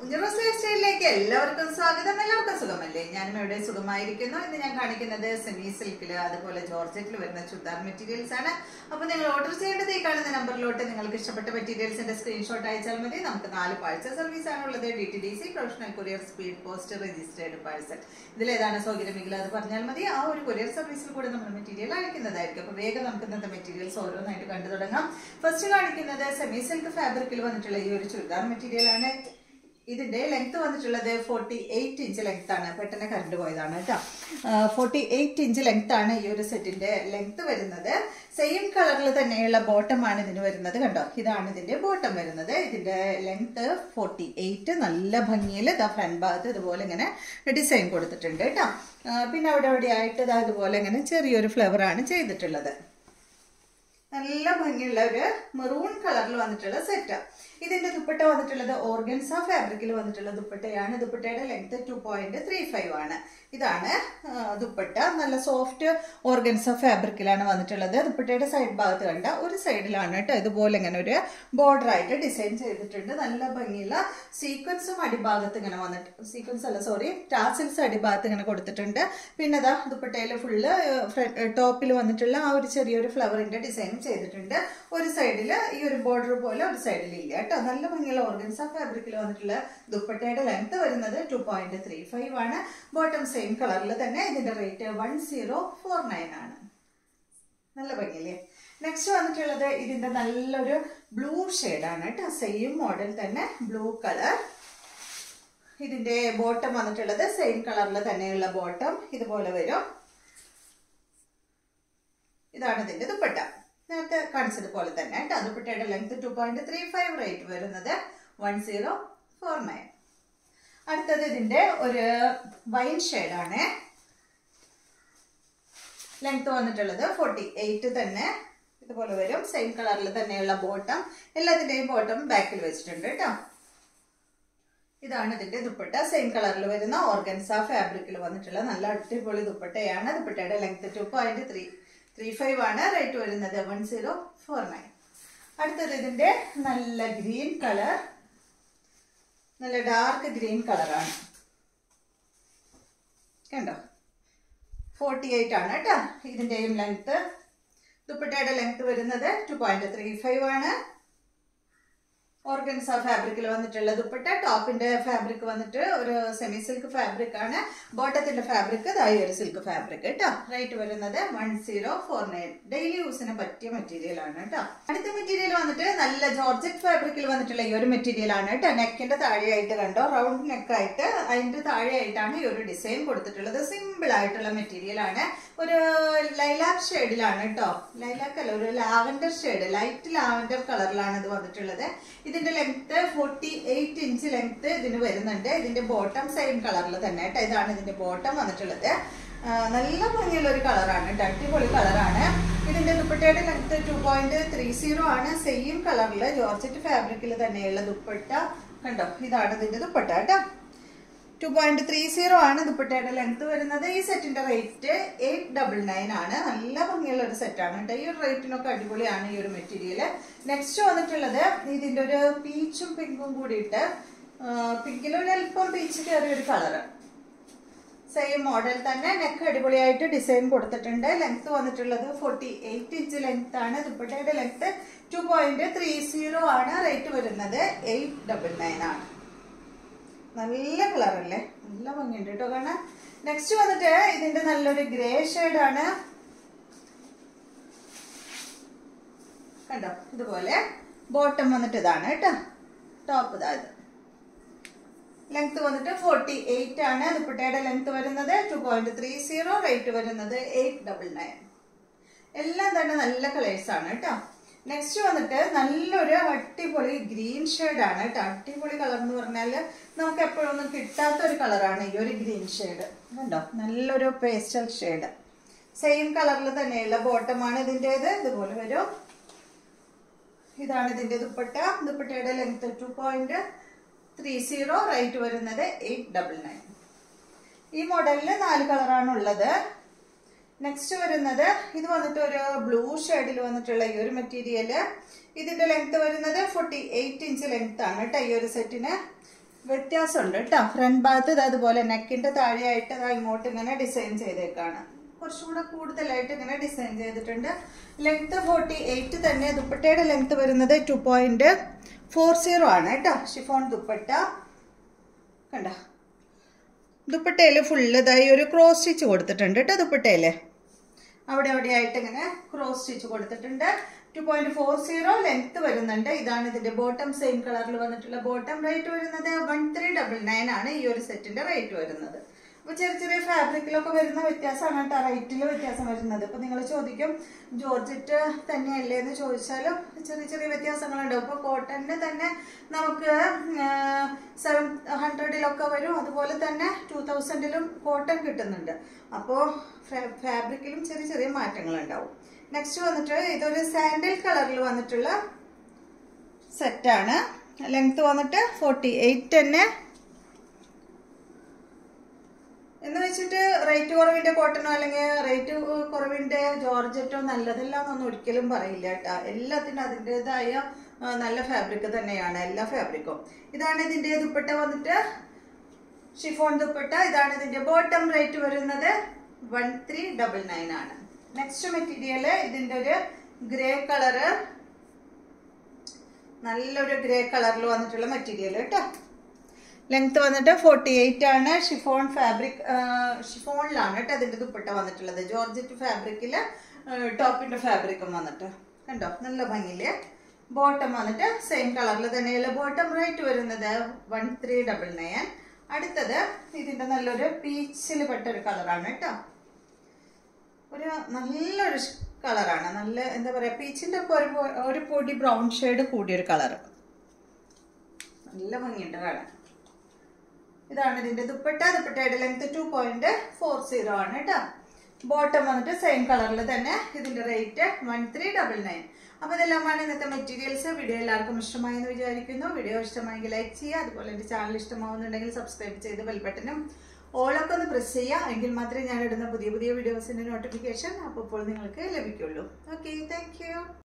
കുഞ്ഞുറോസ് hair സ്റ്റൈലിലേക്ക് എല്ലാവർക്കും സ്വാഗതം എല്ലാവർക്കും സുഖമല്ലേ ഞാനും എവിടെ സുഖമായിരിക്കുന്നു ഇന്ന് ഞാൻ കാണിക്കുന്നത് സെമി സിൽക്കിൽ അതുപോലെ ജോർജറ്റിൽ വരുന്ന ചുരിദാർ മെറ്റീരിയൽസ് ആണ് അപ്പൊ നിങ്ങൾ ഓർഡർ ചെയ്യേണ്ടത് ഈ കാണുന്ന നമ്പറിലോട്ട് നിങ്ങൾക്ക് ഇഷ്ടപ്പെട്ട മെറ്റീരിയൽസിന്റെ സ്ക്രീൻഷോട്ട് അയച്ചാൽ മതി നമുക്ക് നാല് പാഴ്സൽ സർവീസ് ആണുള്ളത് D T D C professional courier speed post registered parcel ഇതിലേതാണ് സൗകര്യമെങ്കിൽ അത് പറഞ്ഞാൽ മതി ആ ഒരു കൊറിയർ സർവീസിൽ കൂടെ നമ്മൾ മെറ്റീരിയൽ അയക്കുന്നതായിരിക്കും അപ്പൊ വേഗം നമുക്ക് ഇന്നത്തെ മെറ്റീരിയൽസ് ഓരോന്നായിട്ട് കണ്ടു തുടങ്ങാം ഫസ്റ്റ് കാണിക്കുന്നത് സെമി സിൽക്ക് ഫാബ്രിക്കിൽ വന്നിട്ടുള്ള ഈ ഒരു ചുരിദാർ മെറ്റീരിയൽ ആണ് ഇതിന്റെ ലെങ്ത് വന്നിട്ടുള്ളത് ഫോർട്ടി എയ്റ്റ് ഇഞ്ച് ലെങ്ത് ആണ് പെട്ടെന്ന് കറണ്ട് പോയതാണ് കേട്ടോ ഫോർട്ടി എയ്റ്റ് ഇഞ്ച് ലെങ്ത് ആണ് ഈ ഒരു സെറ്റിന്റെ ലെങ്ത് വരുന്നത് സെയിം കളറിൽ തന്നെയുള്ള ബോട്ടം ആണ് ഇതിന് വരുന്നത് കണ്ടോ ഇതാണ് ഇതിന്റെ ബോട്ടം വരുന്നത് ഇതിന്റെ ലെങ്ത് ഫോർട്ടി എയ്റ്റ് നല്ല ഭംഗിയിൽ ഇതാ ഫ്രണ്ട് ഭാഗത്ത് ഇതുപോലെ ഇങ്ങനെ ഡിസൈൻ കൊടുത്തിട്ടുണ്ട് കേട്ടോ പിന്നെ അവിടെ അവിടെ ആയിട്ട് ഇതാ ഇതുപോലെ ഇങ്ങനെ ചെറിയൊരു ഫ്ലവർ ആണ് ചെയ്തിട്ടുള്ളത് നല്ല ഭംഗിയുള്ള ഒരു മെറൂൺ കളറിൽ വന്നിട്ടുള്ള സെറ്റ് ഇതിന്റെ ദുപ്പട്ട വന്നിട്ടുള്ളത് ഓർഗൻസ ഫാബ്രിക്കിൽ വന്നിട്ടുള്ള ദുപ്പട്ടയാണ് ദുപ്പട്ടയുടെ length two point three five ആണ് ഇതാണ് ആ, ദുപ്പട്ട നല്ല സോഫ്റ്റ് ഓർഗൻസ ഫാബ്രിക്കിലാണ് വന്നിട്ടുള്ളത് ദുപ്പട്ടയുടെ സൈഡ് ഭാഗത്ത് കണ്ട ഒരു സൈഡിലാണ് കേട്ടോ ഇതുപോലെ ഇങ്ങനെ ഒരു ബോർഡർ ആയിട്ട് ഡിസൈൻ ചെയ്തിട്ടുണ്ട് നല്ല ഭംഗിയുള്ള സീക്വൻസും അടിഭാഗത്ത് ഇങ്ങനെ വന്നിട്ട് സീക്വൻസ് അല്ല സോറി ടാസിൽസ് അടിഭാഗത്ത് ഇങ്ങനെ കൊടുത്തിട്ടുണ്ട് പിന്നെ അതാ ദുപ്പട്ടയിൽ ഫുള്ള് ടോപ്പിൽ വന്നിട്ടുള്ള ആ ഒരു ചെറിയൊരു ഫ്ലവറിന്റെ ഡിസൈനും ചെയ്തിട്ടുണ്ട് ഒരു സൈഡിൽ ഈ ഒരു ബോർഡർ പോലെ ഒരു സൈഡിൽ ഇല്ല കേട്ടോ നല്ല ഭംഗിയുള്ള ഓർഗൻസ ഫാബ്രിക്കിൽ വന്നിട്ടുള്ള ദുപ്പട്ടയുടെ ലെങ്ത് വരുന്നത് ടു പോയിന്റ് ത്രീ ഫൈവ് ആണ് ബോട്ടം സെയിം കളറിൽ തന്നെ ഇതിന്റെ rate one zero four nine ആണ് നല്ല ഭംഗിയല്ലേ നെക്സ്റ്റ് വന്നിട്ടുള്ളത് ഇതിന്റെ നല്ലൊരു ബ്ലൂ ആണ് കേട്ടോ സെയിം മോഡൽ തന്നെ ബ്ലൂ കളർ ഇതിന്റെ ബോട്ടം വന്നിട്ടുള്ളത് സെയിം കളറിൽ തന്നെയുള്ള ബോട്ടം ഇതുപോലെ വരും ഇതാണ് ഇതിന്റെ ദുപ്പട്ട നേരത്തെ കാണിച്ചതുപോലെ തന്നെ കേട്ടോ ദുപ്പട്ടയുടെ length two point three five rate വരുന്നത് വൺ സീറോ ഫോർ നയൻ അടുത്തത് ഇതിന്റെ ഒരു വൈൻ ഷെയ്ഡാണ് ലെങ്ത് വന്നിട്ടുള്ളത് ഫോർട്ടി എയ്റ്റ് തന്നെ ഇതുപോലെ വരും സെയിം കളറിൽ തന്നെയുള്ള ബോട്ടം എല്ലാത്തിന്റെയും ബോട്ടം ബാക്കിൽ വെച്ചിട്ടുണ്ട് കേട്ടോ ഇതാണ് ഇതിന്റെ ദുപ്പട്ട സെയിം കളറിൽ വരുന്ന ഓർഗൻസ ഫാബ്രിക്കിൽ വന്നിട്ടുള്ള നല്ല അടിപൊളി ദുപ്പട്ടയാണ് ദുപ്പട്ടയുടെ length two point three three five ആണ് റേറ്റ് വരുന്നത് വൺ സീറോ ഫോർ നയൻ അടുത്തത് ഇതിന്റെ നല്ല ഗ്രീൻ കളർ നല്ല ഡാർക്ക് ഗ്രീൻ കളറാണ് കണ്ടോ ഫോർട്ടി എയ്റ്റ് ആണ് കേട്ടോ ഇതിന്റെയും ലെങ്ത് ദുപ്പട്ടയുടെ ലെങ്ത് വരുന്നത് ടു പോയിന്റ് ത്രീ ഫൈവ് ആണ് ഓർഗൻസ ഫാബ്രിക്കിൽ വന്നിട്ടുള്ള ദുപ്പട്ട ടോപ്പിന്റെ ഫാബ്രിക് വന്നിട്ട് ഒരു സെമി സിൽക്ക് ഫാബ്രിക് ആണ് ബോട്ടത്തിന്റെ ഫാബ്രിക് ഇതായി ഒരു സിൽക്ക് ഫാബ്രിക് കേട്ടോ റേറ്റ് വരുന്നത് one zero four nine daily യൂസിന് പറ്റിയ മെറ്റീരിയൽ ആണ് കേട്ടോ അടുത്ത മെറ്റീരിയൽ വന്നിട്ട് നല്ല ജോർജറ്റ് ഫാബ്രിക്കിൽ വന്നിട്ടുള്ള ഈ ഒരു മെറ്റീരിയൽ ആണ് കേട്ടോ നെക്കിന്റെ താഴെയായിട്ട് കണ്ടോ റൗണ്ട് നെക്കായിട്ട് അതിന്റെ താഴെയായിട്ടാണ് ഈ ഒരു ഡിസൈൻ കൊടുത്തിട്ടുള്ളത് സിമ്പിൾ ആയിട്ടുള്ള മെറ്റീരിയൽ ആണ് ഒരു ലൈലാക്ക് ഷെയ്ഡിലാണ് കേട്ടോ ലൈലാക്ക് അല്ല ഒരു ലാവൻഡർ ഷെയ്ഡ് ലൈറ്റ് ലാവൻഡർ കളറിലാണ് ഇത് വന്നിട്ടുള്ളത് ഇതിന്റെ length forty eight inch length ഇതിന് വരുന്നുണ്ട് ഇതിന്റെ ബോട്ടം സെയിം കളറിൽ തന്നെ കേട്ടോ ഇതാണ് ഇതിന്റെ ബോട്ടം വന്നിട്ടുള്ളത് ആ, നല്ല ഭംഗിയുള്ള ഒരു കളറാണ് കേട്ടോ അടിപൊളി കളറാണ് ഇതിന്റെ ദുപ്പട്ടയുടെ length two point three zero ആണ് സെയിം കളറിൽ ജോർജറ്റ് ഫാബ്രിക്കിൽ തന്നെയുള്ള ദുപ്പട്ട കണ്ടോ ഇതാണ് ഇതിന്റെ ദുപ്പട്ട കേട്ടോ ടു പോയിന്റ് ത്രീ സീറോ ആണ് ദുപ്പട്ടയുടെ ലെങ്ത് വരുന്നത് ഈ സെറ്റിന്റെ റേറ്റ് എയ്റ്റ് ഡബിൾ നയൻ ആണ് നല്ല ഭംഗിയുള്ള ഒരു സെറ്റാണ് കേട്ടോ ഈ ഒരു റേറ്റിനൊക്കെ അടിപൊളിയാണ് ഈ ഒരു മെറ്റീരിയൽ നെക്സ്റ്റ് വന്നിട്ടുള്ളത് ഇതിന്റെ ഒരു പീച്ചും പിങ്കും കൂടിയിട്ട് പിങ്കിൽ ഒരു അല്പം പീച്ച് കയറിയ ഒരു കളറ് സെയിം മോഡൽ തന്നെ നെക്ക് അടിപൊളിയായിട്ട് ഡിസൈൻ കൊടുത്തിട്ടുണ്ട് ലെങ്ത് വന്നിട്ടുള്ളത് ഫോർട്ടി എയ്റ്റ് ഇഞ്ച് ലെങ്ത് ആണ് ദുപ്പട്ടയുടെ length two point three zero ആണ് റേറ്റ് വരുന്നത് എയ്റ്റ് ഡബിൾ നയൻ ആണ് നല്ല കളർ അല്ലേ നല്ല ഭംഗിയുണ്ട് കേട്ടോ കാണാൻ നെക്സ്റ്റ് വന്നിട്ട് ഇതിന്റെ നല്ലൊരു ഗ്രേ ആണ് കണ്ടോ ഇതുപോലെ ബോട്ടം വന്നിട്ട് ഇതാണ് കേട്ടോ ടോപ്പ് ഇതാ ഇത് ലെങ്ത് വന്നിട്ട് ഫോർട്ടി എയ്റ്റ് ആണ് ദുപ്പട്ടയുടെ ലെങ്ത് വരുന്നത് two point three zero rate വരുന്നത് എയ്റ്റ് ഡബിൾ നയൻ എല്ലാം തന്നെ നല്ല കളേഴ്സ് ആണ് കേട്ടോ നെക്സ്റ്റ് വന്നിട്ട് നല്ലൊരു അടിപൊളി ഗ്രീൻ ആണ് കേട്ടോ അടിപൊളി കളർ എന്ന് പറഞ്ഞാൽ നമുക്ക് എപ്പോഴൊന്നും കിട്ടാത്ത ഒരു കളറാണ് ഈ ഒരു ഗ്രീൻ ഷെയ്ഡ് കണ്ടോ നല്ലൊരു പേസ്റ്റൽ ഷെയ്ഡ് സെയിം കളറിൽ തന്നെയുള്ള ബോട്ടമാണ് ഇതിൻ്റെത് ഇതുപോലെ വരും ഇതാണ് ഇതിന്റെ ദുപ്പട്ട ദുപ്പട്ടയുടെ length two point three zero rate വരുന്നത് എയ്റ്റ് ഡബിൾ നയൻ ഈ മോഡലിൽ നാല് കളറാണ് ഉള്ളത് നെക്സ്റ്റ് വരുന്നത് ഇത് വന്നിട്ട് ഒരു ബ്ലൂ ഷെയ്ഡിൽ വന്നിട്ടുള്ള ഈ ഒരു മെറ്റീരിയൽ ഇതിന്റെ ലെങ്ത് വരുന്നത് ഫോർട്ടി എയ്റ്റ് ഇഞ്ച് ലെങ്ത് ആണ് കേട്ടോ ഈ ഒരു സെറ്റിന് വ്യത്യാസമുണ്ട് കേട്ടോ ഫ്രണ്ട് ഭാഗത്ത് ഇത് അതുപോലെ നെക്കിന്റെ താഴെയായിട്ട് ദാ ഇങ്ങോട്ട് ഇങ്ങനെ ഡിസൈൻ ചെയ്തേക്കാണ് കുറച്ചുകൂടെ കൂടുതലായിട്ട് ഇങ്ങനെ ഡിസൈൻ ചെയ്തിട്ടുണ്ട് ലെങ്ത് ഫോർട്ടി എയ്റ്റ് തന്നെ ദുപ്പട്ടയുടെ ലെങ്ത് വരുന്നത് ടു പോയിന്റ് ഫോർ സീറോ ആണ് കേട്ടോ ഷിഫോൺ ദുപ്പട്ട കണ്ട ദുപ്പട്ടയിൽ ഫുള്ള് ഇതായി ഒരു ക്രോസ് സ്റ്റിച്ച് കൊടുത്തിട്ടുണ്ട് കേട്ടോ ദുപ്പട്ടയില് അവിടെ അവിടെ ആയിട്ട് ഇങ്ങനെ ക്രോസ് സ്റ്റിച്ച് കൊടുത്തിട്ടുണ്ട് two point four zero length വരുന്നുണ്ട് ഇതാണ് ഇതിന്റെ ബോട്ടം സെയിം കളറിൽ വന്നിട്ടുള്ള ബോട്ടം റേറ്റ് വരുന്നത് വൺ ത്രീ ഡബിൾ നയൻ ആണ് ഈ ഒരു സെറ്റിന്റെ റേറ്റ് വരുന്നത് അപ്പൊ ചെറിയ ചെറിയ ഫാബ്രിക്കിലൊക്കെ വരുന്ന വ്യത്യാസമാണ് കേട്ടോ റേറ്റിൽ വ്യത്യാസം വരുന്നത് ഇപ്പൊ നിങ്ങൾ ചോദിക്കും ജോർജറ്റ് തന്നെയല്ലേ എന്ന് ചോദിച്ചാലും ചെറിയ ചെറിയ വ്യത്യാസങ്ങളുണ്ട് ഇപ്പൊ കോട്ടണിന് തന്നെ നമുക്ക് സെവൻ ഹൺഡ്രഡിലൊക്കെ വരും അതുപോലെ തന്നെ ടൂ തൗസൻഡിലും കോട്ടൺ കിട്ടുന്നുണ്ട് അപ്പോൾ ഫാബ്രിക്കിലും ചെറിയ ചെറിയ മാറ്റങ്ങൾ ഉണ്ടാവും നെക്സ്റ്റ് വന്നിട്ട് ഇതൊരു സാൻഡൽ കളറിൽ വന്നിട്ടുള്ള സെറ്റാണ് ലെങ്ത് വന്നിട്ട് ഫോർട്ടി എയ്റ്റ് തന്നെ എന്ന് വെച്ചിട്ട് റേറ്റ് കുറവിന്റെ കോട്ടണോ അല്ലെങ്കിൽ റേറ്റ് കുറവിന്റെ ജോർജറ്റോ നല്ലതല്ല എന്നൊന്നും ഒരിക്കലും പറയില്ല കേട്ടോ എല്ലാത്തിനും അതിൻ്റെതായ നല്ല ഫാബ്രിക് തന്നെയാണ് എല്ലാ ഫാബ്രിക്കും ഇതാണ് ഇതിന്റെ ദുപ്പട്ട വന്നിട്ട് ഷിഫോൺ ദുപ്പട്ട ഇതാണ് ഇതിന്റെ ബോട്ടം റേറ്റ് വരുന്നത് വൺ ത്രീ ഡബിൾ നയൻ ആണ് നെക്സ്റ്റ് മെറ്റീരിയല് ഇതിന്റെ ഒരു ഗ്രേ കളറ് നല്ലൊരു ഗ്രേ കളറിൽ വന്നിട്ടുള്ള മെറ്റീരിയൽ കേട്ടോ ലെങ്ത് വന്നിട്ട് ഫോർട്ടി എയ്റ്റ് ആണ് ഷിഫോൺ ഫാബ്രിക് ഷിഫോണിലാണ് കേട്ടോ അതിന്റെ ദുപ്പട്ട വന്നിട്ടുള്ളത് ജോർജറ്റ് ഫാബ്രിക്കില് ടോപ്പിന്റെ ഫാബ്രിക്കും വന്നിട്ട് കണ്ടോ നല്ല ഭംഗിയില് ബോട്ടം വന്നിട്ട് സെയിം കളറിൽ തന്നെയുള്ള ബോട്ടം റേറ്റ് വരുന്നത് വൺ ത്രീ ഡബിൾ നയൻ അടുത്തത് ഇതിന്റെ നല്ലൊരു പീച്ചിൽ പെട്ട ഒരു കളറാണ് കേട്ടോ ഒരു നല്ലൊരു കളറാണ് നല്ല എന്താ പറയാ പീച്ചിന്റെ ഒക്കെ ഒരു പൊ- ഒരു പൊടി ബ്രൗൺ ഷെയ്ഡ് കൂടിയൊരു കളർ നല്ല ഭംഗിയുണ്ട് കാണാൻ ഇതാണ് ഇതിന്റെ ദുപ്പട്ട ദുപ്പട്ടയുടെ length two point four zero ആണ് കേട്ടോ ബോട്ടം വന്നിട്ട് സെയിം കളറിൽ തന്നെ ഇതിന്റെ rate one three double nine അപ്പൊ ഇതെല്ലാമാണ് ഇന്നത്തെ മെറ്റീരിയൽസ് വീഡിയോ എല്ലാവർക്കും ഇഷ്ടമായി എന്ന് വിചാരിക്കുന്നു വീഡിയോ ഇഷ്ടമായെങ്കിൽ ലൈക്ക് ചെയ്യുക അതുപോലെ എന്റെ ചാനൽ ഇഷ്ടമാവുന്നുണ്ടെങ്കിൽ സബ്സ്ക്രൈബ് ചെയ്ത് ബെൽബട്ടനും ഓളൊക്കെ ഒന്ന് പ്രസ് ചെയ്യുക എങ്കിൽ മാത്രമേ ഞാൻ ഇടുന്ന പുതിയ പുതിയ വീഡിയോസിന്റെ നോട്ടിഫിക്കേഷൻ അപ്പോൾ ഇപ്പോൾ നിങ്ങൾക്ക് ലഭിക്കുള്ളൂ ഓക്കെ താങ്ക് യു